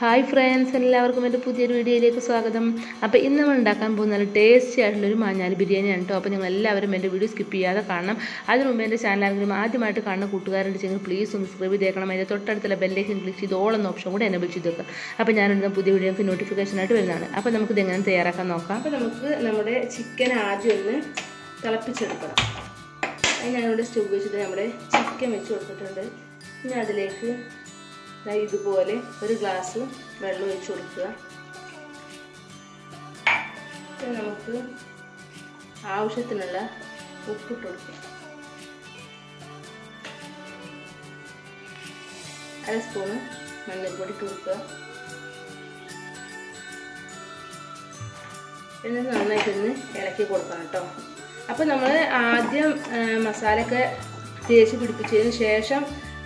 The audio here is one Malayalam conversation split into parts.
ഹായ് ഫ്രണ്ട്സ് എല്ലാവർക്കും എൻ്റെ പുതിയൊരു വീഡിയോയിലേക്ക് സ്വാഗതം അപ്പോൾ ഇന്ന് നമ്മൾ ഉണ്ടാക്കാൻ പോകുന്ന നല്ല ടേസ്റ്റി ആയിട്ടുള്ളൊരു മാഞ്ഞാലി ബിരിയാണിയാണ് കേട്ടോ അപ്പോൾ നിങ്ങൾ എല്ലാവരും എൻ്റെ വീഡിയോ സ്കിപ്പ് ചെയ്യാതെ കാണണം അതിന് മുമ്പ് എൻ്റെ ചാനൽ ആരെങ്കിലും ആദ്യമായിട്ട് കാണുന്ന കൂട്ടുകാരുണ്ടെങ്കിൽ പ്ലീസ് ഒന്ന് സബ്സ്ക്രൈബ് ചെയ്തേക്കണം അതിൻ്റെ തൊട്ടടുത്തുള്ള ബെല്ലേക്ക് ക്ലിക്ക് ചെയ്ത് ഓളെന്ന ഓപ്ഷൻ കൂടെ എന്നെ വിളിച്ച് വെക്കുക അപ്പോൾ ഞാനിടുന്ന പുതിയ വീഡിയോക്ക് നോട്ടിഫിക്കേഷനായിട്ട് വരുന്നതാണ് അപ്പോൾ നമുക്കിത് എങ്ങനെ തയ്യാറാക്കാൻ നോക്കാം അപ്പോൾ നമുക്ക് നമ്മുടെ ചിക്കൻ ആദ്യം ഒന്ന് തിളപ്പിച്ചെടുക്കണം അത് ഞാനിവിടെ സ്റ്റവ് വെച്ചിട്ട് നമ്മുടെ ചിക്കൻ വെച്ച് കൊടുത്തിട്ടുണ്ട് ഇനി അതിലേക്ക് ദാ ഇതുപോലെ ഒരു ഗ്ലാസ് വെള്ളം ഒഴിച്ച് കൊടുക്കുക പിന്നെ നമുക്ക് ആവശ്യത്തിനുള്ള ഉപ്പിട്ട് കൊടുക്കുക അര സ്പൂണ് മഞ്ഞൾപ്പൊടി ഇട്ട് കൊടുക്കുക പിന്നെ നന്നായിട്ടൊന്ന് ഇളക്കി കൊടുക്കണം കേട്ടോ അപ്പോൾ നമ്മൾ ആദ്യം മസാലയൊക്കെ തേച്ച് പിടിപ്പിച്ചതിന് ശേഷം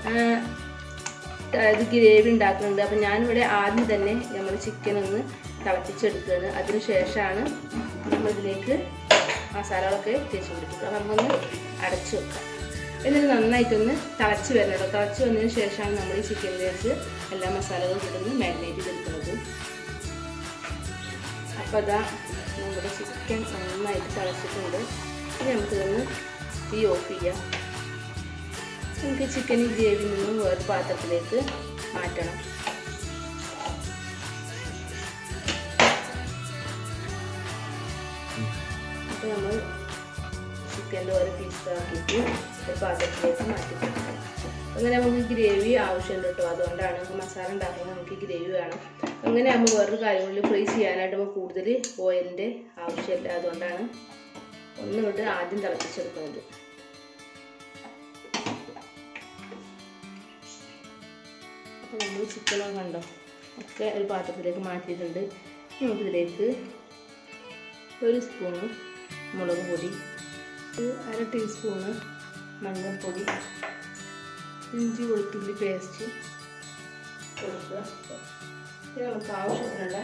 ഇത് ഗ്രേവി ഉണ്ടാക്കുന്നുണ്ട് അപ്പം ഞാനിവിടെ ആദ്യം തന്നെ നമ്മൾ ചിക്കൻ ഒന്ന് തിളപ്പിച്ചെടുക്കുകയാണ് അതിന് ശേഷമാണ് നമ്മളിതിലേക്ക് മസാലകളൊക്കെ തേച്ച് പിടിപ്പിക്കുക അപ്പം നമുക്കൊന്ന് അടച്ചു വെക്കാം എന്നിട്ട് നന്നായിട്ടൊന്ന് തിളച്ച് വരണല്ലോ തിളച്ച് വന്നതിന് ശേഷമാണ് നമ്മൾ ഈ ചിക്കനിലേക്ക് എല്ലാ മസാലകളും ഇടുന്ന് മാരിനേറ്റ് ചെയ്തെടുക്കുന്നത് അപ്പോൾ അതാ നമ്മുടെ ചിക്കൻ നന്നായിട്ട് തിളച്ചിട്ടുണ്ട് ഇനി നമുക്കിതൊന്ന് തീ ഓഫ് ചെയ്യാം നമുക്ക് ചിക്കൻ ഈ ഗ്രേവിയിൽ നിന്നും വേറെ പാത്രത്തിലേക്ക് മാറ്റണം അപ്പോൾ നമ്മൾ ചിക്കൻ്റെ ഓരോ പീസ് ആക്കിയിട്ട് ഒരു പാത്രത്തിലേക്ക് മാറ്റി കൊടുക്കണം അങ്ങനെ നമുക്ക് ഗ്രേവി ആവശ്യമുണ്ട് കേട്ടോ അതുകൊണ്ടാണ് നമുക്ക് മസാല ഉണ്ടാക്കുമ്പോൾ നമുക്ക് ഗ്രേവി വേണം അങ്ങനെ ആകുമ്പോൾ വേറൊരു കാര്യങ്ങളിൽ ഫ്രൈ ചെയ്യാനായിട്ട് നമുക്ക് കൂടുതൽ ഓയിലിൻ്റെ ആവശ്യമില്ല അതുകൊണ്ടാണ് ഒന്നുകൊണ്ട് ആദ്യം തിളപ്പിച്ചെടുക്കുന്നത് അപ്പോൾ നമ്മൾ ചിക്കനൊക്കെ കണ്ടോ ഒക്കെ ഒരു പാത്രത്തിലേക്ക് മാറ്റിയിട്ടുണ്ട് നമുക്കിതിലേക്ക് ഒരു സ്പൂണ് മുളക് പൊടി ഒരു അര ടീസ്പൂണ് മഞ്ഞൾപ്പൊടി ഇഞ്ചി വെളുത്തുള്ളി പേസ്റ്റ് കൊടുക്കുക പിന്നെ നമുക്ക് ആവശ്യത്തിനുള്ള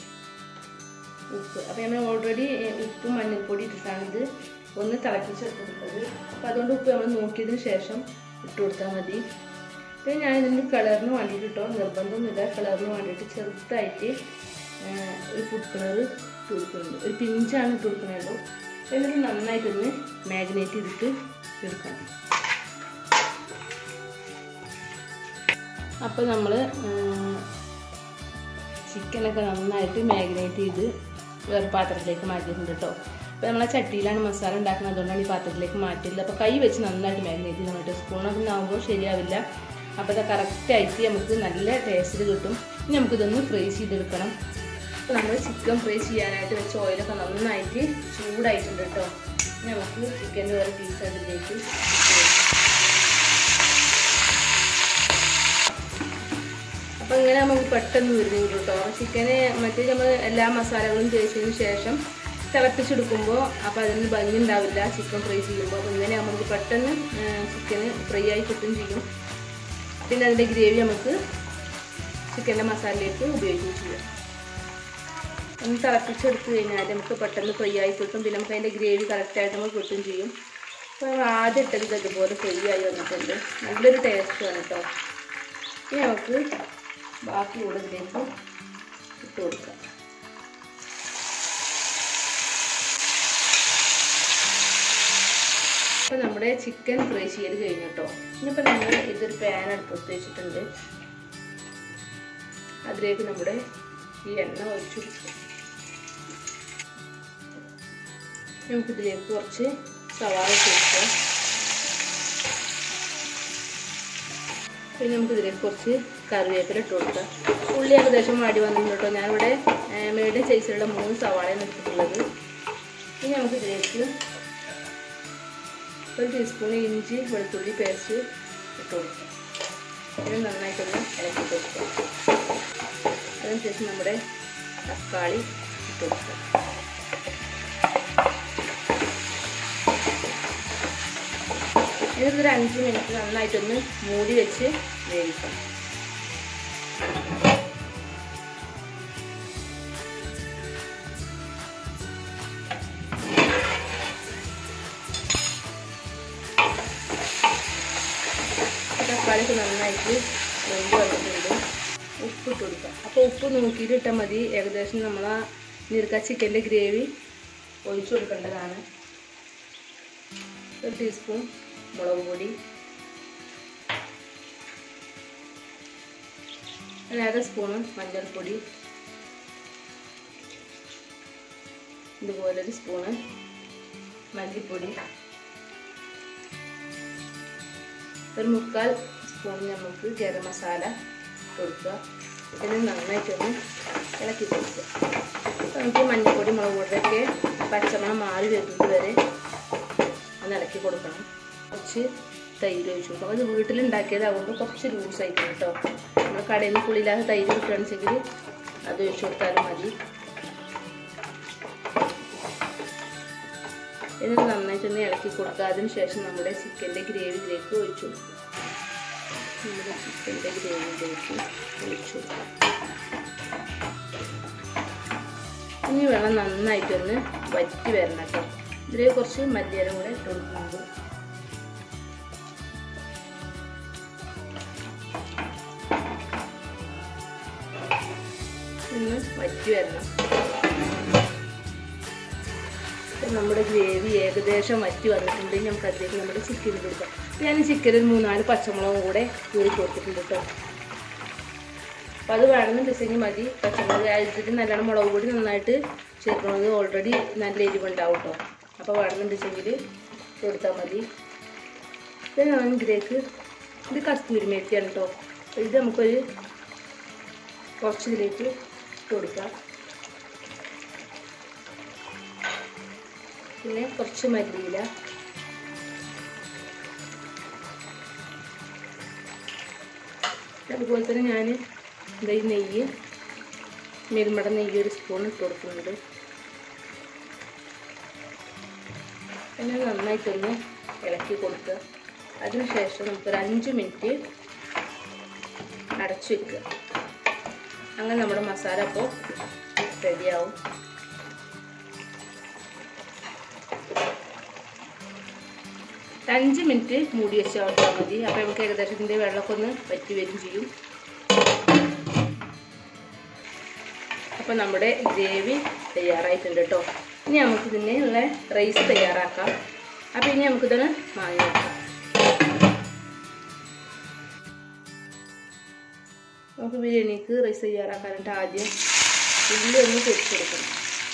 ഉപ്പ് അപ്പോൾ നമ്മൾ ഓൾറെഡി ഉപ്പും മഞ്ഞൾപ്പൊടി ഇട്ടിട്ടാണ് ഇത് ഒന്ന് തിളപ്പിച്ചെടുക്കുന്നത് അപ്പോൾ അതുകൊണ്ട് ഉപ്പ് നമ്മൾ നോക്കിയതിന് ശേഷം ഇട്ട് കൊടുത്താൽ മതി പിന്നെ ഞാൻ ഇതിന് കളറിന് വേണ്ടിയിട്ട് കേട്ടോ നിർബന്ധമൊന്നുമില്ല കളറിന് വേണ്ടിയിട്ട് ചെറുതായിട്ട് ഒരു ഫുഡ് കളർ ഇട്ട് കൊടുക്കുന്നുണ്ട് ഒരു പിഞ്ചാണ് ഇട്ട് കൊടുക്കുന്നുള്ളൂ എന്നിട്ട് നന്നായിട്ടൊന്ന് മാഗ്നേറ്റ് ചെയ്തിട്ട് എടുക്കണം അപ്പോൾ നമ്മൾ ചിക്കനൊക്കെ നന്നായിട്ട് മാഗ്നേറ്റ് ചെയ്ത് വേറെ പാത്രത്തിലേക്ക് മാറ്റിയിട്ടുണ്ട് കേട്ടോ അപ്പോൾ നമ്മളെ ചട്ടിയിലാണ് മസാല ഉണ്ടാക്കുന്നത് അതുകൊണ്ടാണ് ഈ പാത്രത്തിലേക്ക് മാറ്റിയില്ല അപ്പോൾ കൈ വെച്ച് നന്നായിട്ട് മാഗ്നേറ്റ് ചെയ്യണം കേട്ടോ സ്പൂണൊക്കെ ആകുമ്പോൾ ശരിയാവില്ല അപ്പോൾ ഇത് കറക്റ്റായിട്ട് നമുക്ക് നല്ല ടേസ്റ്റിൽ കിട്ടും ഇനി നമുക്കിതൊന്ന് ഫ്രൈ ചെയ്തെടുക്കണം നമ്മൾ ചിക്കൻ ഫ്രൈ ചെയ്യാനായിട്ട് വെച്ച ഓയിലൊക്കെ നന്നായിട്ട് ചൂടായിട്ടുണ്ട് കേട്ടോ ഇനി നമുക്ക് ചിക്കൻ്റെ വേറെ പീസ് അതിലേക്ക് അപ്പോൾ ഇങ്ങനെ നമുക്ക് പെട്ടെന്ന് വരുന്നു കേട്ടോ ചിക്കന് മറ്റേ നമ്മൾ എല്ലാ മസാലകളും തേച്ചതിന് ശേഷം തിളപ്പിച്ചെടുക്കുമ്പോൾ അപ്പോൾ അതിന് ഭംഗി ഉണ്ടാവില്ല ചിക്കൻ ഫ്രൈ ചെയ്യുമ്പോൾ അപ്പോൾ ഇങ്ങനെ നമുക്ക് പെട്ടെന്ന് ചിക്കന് ഫ്രൈ ആയി കിട്ടും ചെയ്യും പിന്നെ അതിൻ്റെ ഗ്രേവി നമുക്ക് ചിക്കൻ്റെ മസാലയിലേക്ക് ഉപയോഗിക്കുകയും ചെയ്യാം ഒന്ന് തിളപ്പിച്ചെടുത്ത് കഴിഞ്ഞാൽ നമുക്ക് പെട്ടെന്ന് ഫ്രൈ ആയി കിട്ടും പിന്നെ നമുക്ക് അതിൻ്റെ ഗ്രേവി കറക്റ്റായിട്ട് നമുക്ക് കിട്ടും ചെയ്യും അപ്പോൾ ആദ്യം ഇട്ടത് ഇതുപോലെ ഫ്രൈ ആയി വന്നിട്ടുണ്ട് നല്ലൊരു ടേസ്റ്റാണ് കേട്ടോ ഇനി നമുക്ക് ബാക്കി കൂടെ ഇതിലേക്ക് ഇട്ട് കൊടുക്കാം അപ്പോൾ നമ്മുടെ ചിക്കൻ ഫ്രൈ ചെയ്ത് കഴിഞ്ഞു കേട്ടോ ഇനിയിപ്പോൾ നമ്മൾ ഇതൊരു പാൻ അടുപ്പത്ത് വെച്ചിട്ടുണ്ട് അതിലേക്ക് നമ്മുടെ ഈ എണ്ണ ഒഴിച്ചു കൊടുക്കും നമുക്കിതിലേക്ക് കുറച്ച് സവാള ചേർക്കാം പിന്നെ നമുക്കിതിലേക്ക് കുറച്ച് കറിവേപ്പില ഇട്ട് കൊടുക്കാം ഉള്ളി ഏകദേശം വാടി വന്നിട്ടുണ്ട് കേട്ടോ ഞാനിവിടെ മീഡിയം സൈസിലുള്ള മൂന്ന് സവാളയാണ് എടുത്തിട്ടുള്ളത് ഇനി നമുക്കിതിലേക്ക് ഒരു ടീസ്പൂൺ ഇഞ്ചി വെളുത്തുള്ളി പേസ്റ്റ് ഇട്ട് കൊടുക്കുക ഇത് നന്നായിട്ടൊന്ന് ഇളക്കി കൊടുക്കുക അതിനുശേഷം നമ്മുടെ തക്കാളി ഇട്ട് കൊടുക്കുക എന്നിട്ടൊരു അഞ്ച് മിനിറ്റ് നന്നായിട്ടൊന്ന് മൂടി വെച്ച് വേവിക്കാം തക്കാളിക്ക് നന്നായിട്ട് വെന്ത് വന്നിട്ടുണ്ട് ഉപ്പ് ഇട്ട് കൊടുക്കുക അപ്പോൾ ഉപ്പ് നോക്കിയിട്ട് ഇട്ടാൽ മതി ഏകദേശം നമ്മൾ ആ നീർക്ക ചിക്കൻ്റെ ഗ്രേവി ഒഴിച്ചു കൊടുക്കേണ്ടതാണ് ഒരു ടീസ്പൂൺ മുളക് പൊടി ഒരു അര സ്പൂണ് മഞ്ഞൾപ്പൊടി ഇതുപോലെ ഒരു സ്പൂണ് മല്ലിപ്പൊടി ഒരു മുക്കാൽ സ്പൂൺ നമുക്ക് ഗരം മസാല കൊടുക്കുക ഇതിന് നന്നായിട്ടൊന്ന് ഇളക്കി കൊടുക്കുക അപ്പോൾ നമുക്ക് മഞ്ഞൾപ്പൊടി മുളക് പൊടിയൊക്കെ പച്ചമണം മാറി വരുന്നത് വരെ ഒന്ന് ഇളക്കി കൊടുക്കണം കുറച്ച് തൈര് ഒഴിച്ചു കൊടുക്കും അത് വീട്ടിലുണ്ടാക്കിയതാകുമ്പോൾ കുറച്ച് ലൂസ് ആയിട്ട് കേട്ടോ നമ്മൾ കടയിൽ നിന്ന് പുളിയില്ലാതെ തൈര് കിട്ടുകയാണെന്നുവെച്ചെങ്കിൽ അത് ഒഴിച്ചു കൊടുത്താലും മതി ഇത് നന്നായിട്ടൊന്ന് ഇളക്കി കൊടുക്കുക അതിന് ശേഷം നമ്മുടെ ചിക്കൻ്റെ ഗ്രേവിയിലേക്ക് ഒഴിച്ചു കൊടുക്കുക നമ്മുടെ ചിക്കൻ്റെ ഗ്രേവിയിലേക്ക് ഒഴിച്ചു കൊടുക്കുക ഇനി വെള്ളം നന്നായിട്ടൊന്ന് വറ്റി വരണം കേട്ടോ ഇതിലേക്ക് കുറച്ച് മല്ലിയില കൂടെ ഇട്ട് കൊടുക്കുന്നുണ്ട് ഒന്ന് വറ്റി വരണം നമ്മുടെ ഗ്രേവി ഏകദേശം വറ്റി വന്നിട്ടുണ്ടെങ്കിൽ നമുക്ക് അതിലേക്ക് നമ്മുടെ ചിക്കൻ കൊടുക്കാം ഞാൻ ചിക്കൻ ഒരു മൂന്നാല് പച്ചമുളകും കൂടെ കീറി കൊടുത്തിട്ടുണ്ട് കേട്ടോ അപ്പം അത് വേണമെന്നുണ്ടെങ്കിൽ മതി പച്ചമുളക് അതിൽ നല്ലോണം മുളക് പൊടി നന്നായിട്ട് ചേർക്കുന്നത് ഓൾറെഡി നല്ല എരിവുണ്ടാവും കേട്ടോ അപ്പോൾ വേണമെന്നുണ്ടെങ്കിൽ കൊടുത്താൽ മതി പിന്നെ ഞാൻ ഇതിലേക്ക് ഇത് കസ്തൂരി മേത്തിയാണ് കേട്ടോ ഇത് നമുക്കൊരു കുറച്ച് ഇതിലേക്ക് ഇട്ട് കൊടുക്കാം പിന്നെ കുറച്ച് മല്ലിയില അതുപോലെ തന്നെ ഞാൻ എന്താ ഈ നെയ്യ് മെരുമട നെയ്യ് ഒരു സ്പൂൺ ഇട്ട് കൊടുക്കുന്നുണ്ട് പിന്നെ നന്നായിട്ടൊന്ന് ഇളക്കി കൊടുക്കുക അതിനുശേഷം നമുക്കൊരു അഞ്ച് മിനിറ്റ് അടച്ചു വെക്കുക അങ്ങനെ നമ്മുടെ മസാല അപ്പോൾ റെഡിയാവും അഞ്ച് മിനിറ്റ് മൂടി വെച്ചാൽ കൊടുത്താൽ മതി അപ്പോൾ നമുക്ക് ഏകദേശം ഇതിൻ്റെ വെള്ളമൊക്കെ ഒന്ന് വറ്റി വരും ചെയ്യും അപ്പോൾ നമ്മുടെ ഗ്രേവി തയ്യാറായിട്ടുണ്ട് കേട്ടോ ഇനി നമുക്ക് ഇതിനുള്ള റൈസ് തയ്യാറാക്കാം അപ്പോൾ ഇനി നമുക്കിതൊന്ന് വാങ്ങി വെക്കാം നമുക്ക് ബിരിയാണിക്ക് റൈസ് തയ്യാറാക്കാനായിട്ട് ആദ്യം ഉള്ളി ഒന്ന് പൊരിച്ചെടുക്കണം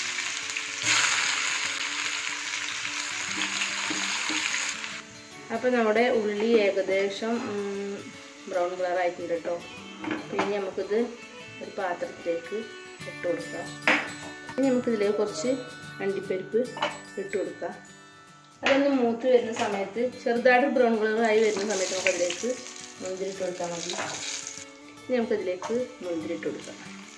അപ്പോൾ നമ്മുടെ ഉള്ളി ഏകദേശം ബ്രൗൺ കളർ ആയിട്ടുണ്ട് കേട്ടോ പിന്നെ നമുക്കിത് ഒരു പാത്രത്തിലേക്ക് ഇട്ട് കൊടുക്കാം ഇനി നമുക്കിതിലേക്ക് കുറച്ച് അണ്ടിപ്പരിപ്പ് ഇട്ട് കൊടുക്കാം അതൊന്ന് മൂത്ത് വരുന്ന സമയത്ത് ചെറുതായിട്ട് ബ്രൗൺ കളറായി വരുന്ന സമയത്ത് നമുക്ക് അതിലേക്ക് മുന്തിരി ഇട്ട് കൊടുത്താൽ മതി ഇനി നമുക്കതിലേക്ക് മുന്തിരി ഇട്ട് കൊടുക്കാം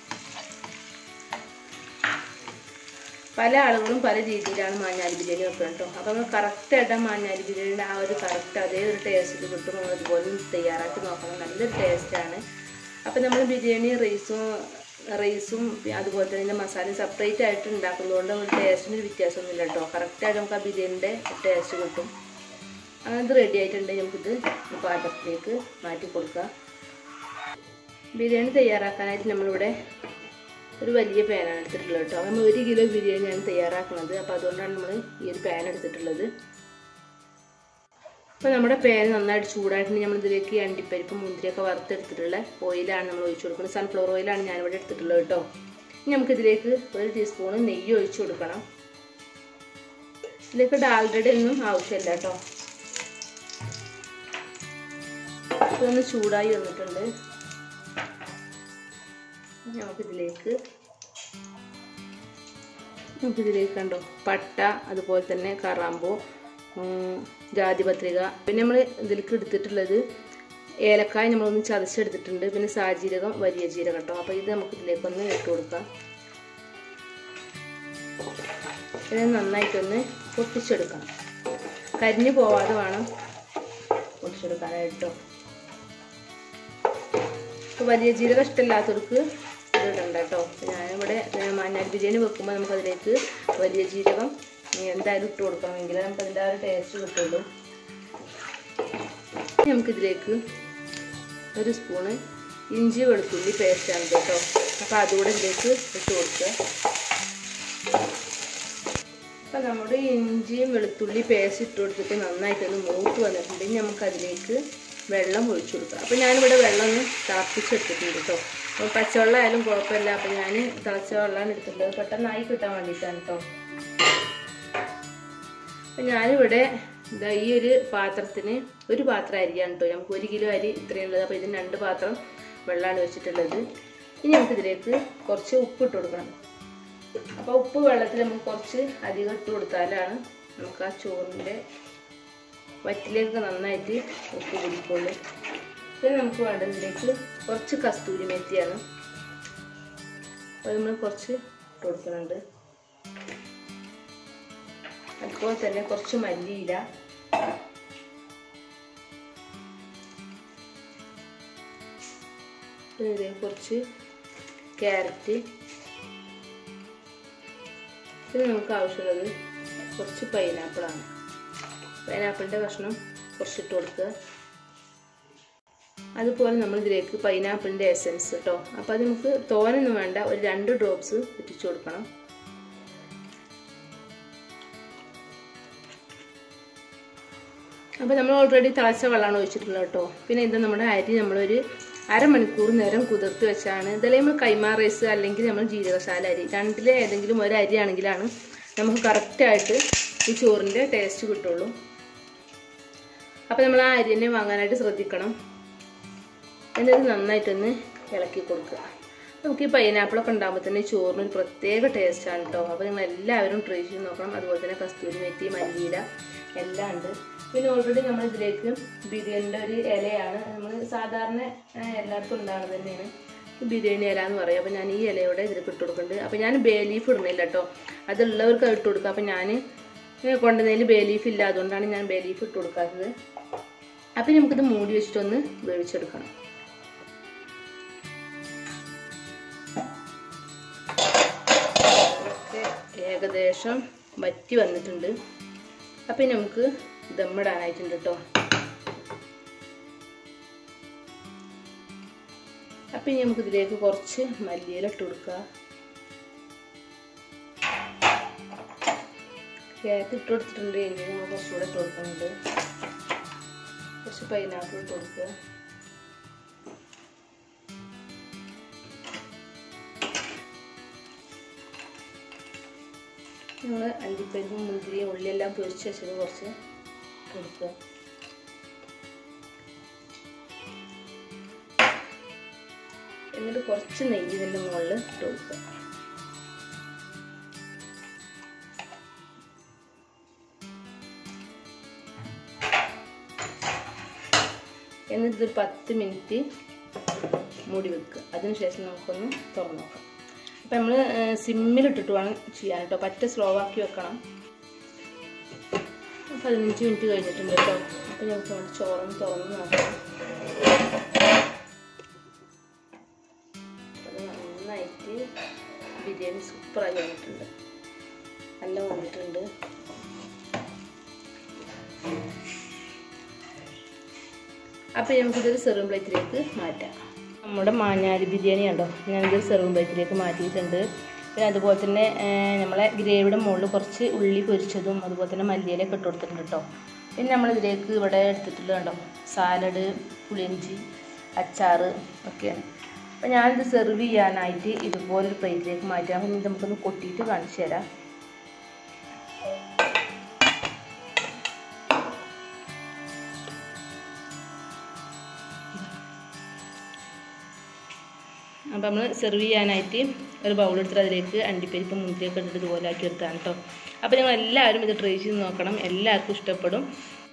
പല ആളുകളും പല രീതിയിലാണ് മാഞ്ഞാലി ബിരിയാണി വെക്കുന്നത് കേട്ടോ അപ്പോൾ നമ്മൾ കറക്റ്റായിട്ട് മാഞ്ഞാലി ബിരിയാണിയുടെ ആ ഒരു കറക്റ്റ് അതേ ഒരു ടേസ്റ്റിൽ കിട്ടും നമ്മൾ ഇതുപോലെ തയ്യാറാക്കി നോക്കണം നല്ലൊരു ടേസ്റ്റാണ് അപ്പോൾ നമ്മൾ ബിരിയാണി റൈസും റൈസും അതുപോലെ തന്നെ മസാലയും സെപ്പറേറ്റ് ആയിട്ട് ഉണ്ടാക്കുന്നതുകൊണ്ട് ഒരു ടേസ്റ്റിന് വ്യത്യാസമൊന്നുമില്ല കേട്ടോ കറക്റ്റായിട്ട് നമുക്ക് ആ ബിരിയാണിയുടെ ടേസ്റ്റ് കിട്ടും അങ്ങനെ ഇത് റെഡി ആയിട്ടുണ്ടെങ്കിൽ നമുക്കിത് പാത്രത്തിലേക്ക് മാറ്റി കൊടുക്കാം ബിരിയാണി തയ്യാറാക്കാനായിട്ട് നമ്മളിവിടെ ഒരു വലിയ പാനാണ് എടുത്തിട്ടുള്ളത് കേട്ടോ നമ്മൾ ഒരു കിലോ ബിരിയാണിയാണ് തയ്യാറാക്കുന്നത് അപ്പോൾ അതുകൊണ്ടാണ് നമ്മൾ ഈ ഒരു പാൻ എടുത്തിട്ടുള്ളത് അപ്പോൾ നമ്മുടെ പാൻ നന്നായിട്ട് ചൂടായിട്ട് നമ്മൾ ഇതിലേക്ക് അണ്ടിപ്പരിപ്പ് മുന്തിരിയൊക്കെ വറുത്തെടുത്തിട്ടുള്ള ഓയിലാണ് നമ്മൾ ഒഴിച്ചു കൊടുക്കുന്നത് സൺഫ്ലവർ ഓയിലാണ് ഞാനിവിടെ എടുത്തിട്ടുള്ളത് കേട്ടോ ഇനി നമുക്കിതിലേക്ക് ഒരു ടീസ്പൂൺ നെയ്യ് ഒഴിച്ചു കൊടുക്കണം ഇതിലേക്ക് ഡാൽഡയുടെ ഒന്നും ആവശ്യമില്ല കേട്ടോ ഇതൊന്ന് ചൂടായി വന്നിട്ടുണ്ട് നമുക്കിതിലേക്ക് നമുക്കിതിലേക്ക് കണ്ടോ പട്ട അതുപോലെ തന്നെ കറാമ്പൂ ജാതിപത്രിക പിന്നെ നമ്മൾ ഇതിലേക്ക് എടുത്തിട്ടുള്ളത് ഏലക്കായ നമ്മളൊന്ന് ചതച്ചെടുത്തിട്ടുണ്ട് പിന്നെ സാജീരകം വലിയ ജീരകം കേട്ടോ അപ്പോൾ ഇത് നമുക്ക് ഇതിലേക്കൊന്ന് ഇട്ട് കൊടുക്കാം ഇത് നന്നായിട്ടൊന്ന് പൊട്ടിച്ചെടുക്കണം കരിഞ്ഞു പോവാതെ വേണം പൊട്ടിച്ചെടുക്കാനായിട്ടോ ഇപ്പോൾ വലിയ ജീരകം ഇഷ്ടമില്ലാത്തവർക്ക് ഇത് ഇടണ്ട കേട്ടോ ഞാനിവിടെ മഞ്ഞൾ ബിരിയാണി വെക്കുമ്പോൾ നമുക്കതിലേക്ക് വലിയ ജീരകം എന്തായാലും ഇട്ട് കൊടുക്കണമെങ്കിൽ നമുക്ക് അതിൻ്റെ ആ ഒരു ടേസ്റ്റ് കിട്ടുള്ളൂ നമുക്കിതിലേക്ക് ഒരു സ്പൂണ് ഇഞ്ചി വെളുത്തുള്ളി പേസ്റ്റാണ് കേട്ടോ അപ്പോൾ അതുകൂടെ ഇതിലേക്ക് ഇട്ട് കൊടുക്കുക അപ്പം നമ്മുടെ ഇഞ്ചിയും വെളുത്തുള്ളി പേസ്റ്റ് ഇട്ട് കൊടുത്തിട്ട് നന്നായിട്ടൊന്ന് മൂത്ത് വന്നിട്ടുണ്ട് ഇനി നമുക്ക് അതിലേക്ക് വെള്ളം ഒഴിച്ചു കൊടുക്കാം അപ്പം ഞാനിവിടെ വെള്ളം ഒന്ന് തിളപ്പിച്ചെടുത്തിട്ടുണ്ട് കേട്ടോ അപ്പോൾ പച്ചവെള്ളം ആയാലും കുഴപ്പമില്ല അപ്പം ഞാൻ തിളച്ച വെള്ളമാണ് എടുത്തിട്ടുള്ളത് പെട്ടെന്നായി കിട്ടാൻ വേണ്ടിയിട്ടാണ് കേട്ടോ അപ്പം ഞാനിവിടെ ഇതാ ഈ ഒരു പാത്രത്തിന് ഒരു പാത്രം അരിയാണ് കേട്ടോ നമുക്ക് ഒരു കിലോ അരി ഇത്രയും ഉള്ളത് അപ്പോൾ ഇതിന് രണ്ട് പാത്രം വെള്ളമാണ് വെച്ചിട്ടുള്ളത് ഇനി നമുക്കിതിലേക്ക് കുറച്ച് ഉപ്പ് ഇട്ട് കൊടുക്കണം അപ്പോൾ ഉപ്പ് വെള്ളത്തിൽ നമുക്ക് കുറച്ച് അധികം ഇട്ട് കൊടുത്താലാണ് നമുക്ക് ആ ചോറിൻ്റെ വറ്റിലേക്ക് നന്നായിട്ട് ഉപ്പ് പിടിക്കുള്ളൂ പിന്നെ നമുക്ക് വേണ്ടത് ഇതിലേക്ക് കുറച്ച് കസ്തൂരി മെത്തിയാണ് അപ്പോൾ നമ്മൾ കുറച്ച് ഇട്ട് കൊടുക്കുന്നുണ്ട് അതുപോലെ തന്നെ കുറച്ച് മല്ലിയില പിന്നെ കുറച്ച് ക്യാരറ്റ് പിന്നെ നമുക്ക് ആവശ്യമുള്ളത് കുറച്ച് പൈനാപ്പിളാണ് പൈനാപ്പിളിൻ്റെ കഷ്ണം കുറച്ചിട്ട് കൊടുക്കുക അതുപോലെ നമ്മൾ ഇതിലേക്ക് പൈനാപ്പിളിൻ്റെ എസൻസ് കേട്ടോ അപ്പോൾ അത് നമുക്ക് തോനൊന്നും വേണ്ട ഒരു രണ്ട് ഡ്രോപ്സ് ഇട്ടിച്ചു കൊടുക്കണം അപ്പോൾ നമ്മൾ ഓൾറെഡി തിളച്ച വെള്ളമാണ് ഒഴിച്ചിട്ടുള്ളത് കേട്ടോ പിന്നെ ഇത് നമ്മുടെ അരി നമ്മളൊരു അരമണിക്കൂർ നേരം കുതിർത്ത് വെച്ചാണ് ഇതല്ലേ നമ്മൾ കൈമാ റൈസ് അല്ലെങ്കിൽ നമ്മൾ ജീരകശാല അരി രണ്ടിലെ ഏതെങ്കിലും ഒരു അരി ആണെങ്കിലാണ് നമുക്ക് കറക്റ്റായിട്ട് ഈ ചോറിൻ്റെ ടേസ്റ്റ് കിട്ടുള്ളൂ അപ്പോൾ നമ്മൾ ആ അരി തന്നെ വാങ്ങാനായിട്ട് ശ്രദ്ധിക്കണം എന്നിട്ട് നന്നായിട്ടൊന്ന് ഇളക്കി കൊടുക്കുക നമുക്ക് ഈ പൈനാപ്പിളൊക്കെ ഉണ്ടാകുമ്പോൾ തന്നെ ചോറിന് ഒരു പ്രത്യേക ടേസ്റ്റാണ് കേട്ടോ അപ്പോൾ നിങ്ങൾ എല്ലാവരും ട്രൈ ചെയ്ത് നോക്കണം അതുപോലെ തന്നെ കസ്തൂരി മെത്തി മല്ലിയില എല്ലാം ഉണ്ട് പിന്നെ ഓൾറെഡി നമ്മൾ ഇതിലേക്ക് ബിരിയാണിൻ്റെ ഒരു ഇലയാണ് നമ്മൾ സാധാരണ എല്ലായിടത്തും ഉണ്ടാകുന്നത് തന്നെയാണ് ബിരിയാണി ഇല എന്ന് പറയും അപ്പോൾ ഞാൻ ഈ ഇലയോടെ ഇതിലേക്ക് ഇട്ട് കൊടുക്കുന്നുണ്ട് അപ്പോൾ ഞാൻ ബേ ലീഫ് ഇടുന്നില്ല കേട്ടോ അതുള്ളവർക്ക് ഇട്ട് കൊടുക്കുക അപ്പോൾ ഞാൻ കൊണ്ടുവന്നതിൽ ബേ ലീഫ് ഇല്ല അതുകൊണ്ടാണ് ഞാൻ ബേ ലീഫ് ഇട്ട് കൊടുക്കാത്തത് അപ്പം നമുക്കിത് മൂടി വെച്ചിട്ടൊന്ന് വേവിച്ചെടുക്കണം ഏകദേശം വറ്റി വന്നിട്ടുണ്ട് അപ്പം നമുക്ക് ദമ്മിടാനായിട്ടുണ്ട് കേട്ടോ അപ്പം ഇനി നമുക്ക് ഇതിലേക്ക് കുറച്ച് മല്ലിയില ഇട്ട് കൊടുക്കുക ക്യാരറ്റ് ഇട്ട് കൊടുത്തിട്ടുണ്ട് ഇനി നമ്മൾ കുറച്ചുകൂടെ ഇട്ട് കൊടുക്കുന്നുണ്ട് കുറച്ച് പൈനാപ്പിൾ ഇട്ട് കൊടുക്കുക നമ്മൾ അണ്ടിപ്പരിപ്പും മുന്തിരിയും ഉള്ളിയെല്ലാം പൊരിച്ച് വെച്ചത് കുറച്ച് കൊടുക്കുക എന്നിട്ട് കുറച്ച് നെയ്യ് ഇതിൻ്റെ മുകളിൽ ഇട്ട് കൊടുക്കുക എന്നിട്ട് ഒരു പത്ത് മിനിറ്റ് മൂടി വെക്കുക അതിനുശേഷം നമുക്കൊന്ന് തുറന്നു നോക്കാം അപ്പം നമ്മൾ സിമ്മിലിട്ടിട്ട് വേണം ചെയ്യാൻ കേട്ടോ പറ്റ സ്ലോ ആക്കി വെക്കണം പതിനഞ്ച് മിനിറ്റ് കഴിഞ്ഞിട്ടുണ്ട് കേട്ടോ അപ്പം നമുക്ക് നമ്മുടെ ചോറൊന്ന് തുറന്ന് നോക്കാം അത് നന്നായിട്ട് ബിരിയാണി സൂപ്പറായി വന്നിട്ടുണ്ട് നല്ല വന്നിട്ടുണ്ട് അപ്പോൾ നമുക്കിതൊരു സെർവിങ് പ്ലേറ്റിലേക്ക് മാറ്റാം നമ്മുടെ മാഞ്ഞാലി ബിരിയാണി ഉണ്ടോ ഞാനിതൊരു സെർവിങ് പ്ലേറ്റിലേക്ക് മാറ്റിയിട്ടുണ്ട് പിന്നെ അതുപോലെ തന്നെ നമ്മളെ ഗ്രേവിയുടെ മുകളിൽ കുറച്ച് ഉള്ളി പൊരിച്ചതും അതുപോലെ തന്നെ മല്ലിയിലൊക്കെ ഇട്ട് കൊടുത്തിട്ടുണ്ട് കേട്ടോ പിന്നെ നമ്മളിതിലേക്ക് ഇവിടെ എടുത്തിട്ടുള്ളത് കണ്ടോ സാലഡ് പുളിയിഞ്ചി അച്ചാർ ഒക്കെയാണ് അപ്പോൾ ഞാനിത് സെർവ് ചെയ്യാനായിട്ട് ഇതുപോലൊരു പ്ലേറ്റിലേക്ക് മാറ്റാം അപ്പം ഇത് നമുക്കൊന്ന് കൊട്ടിയിട്ട് കാണിച്ചു തരാം അപ്പോൾ നമ്മൾ സെർവ് ചെയ്യാനായിട്ട് ഒരു ബൗൾ എടുത്തിട്ട് അതിലേക്ക് അണ്ടിപ്പരിപ്പ് മുന്തിരിയൊക്കെ ഇട്ടിട്ട് ഇതുപോലെ ആക്കി എടുത്താണ് കേട്ടോ അപ്പോൾ നിങ്ങൾ എല്ലാവരും ഇത് ട്രൈ ചെയ്ത് നോക്കണം എല്ലാവർക്കും ഇഷ്ടപ്പെടും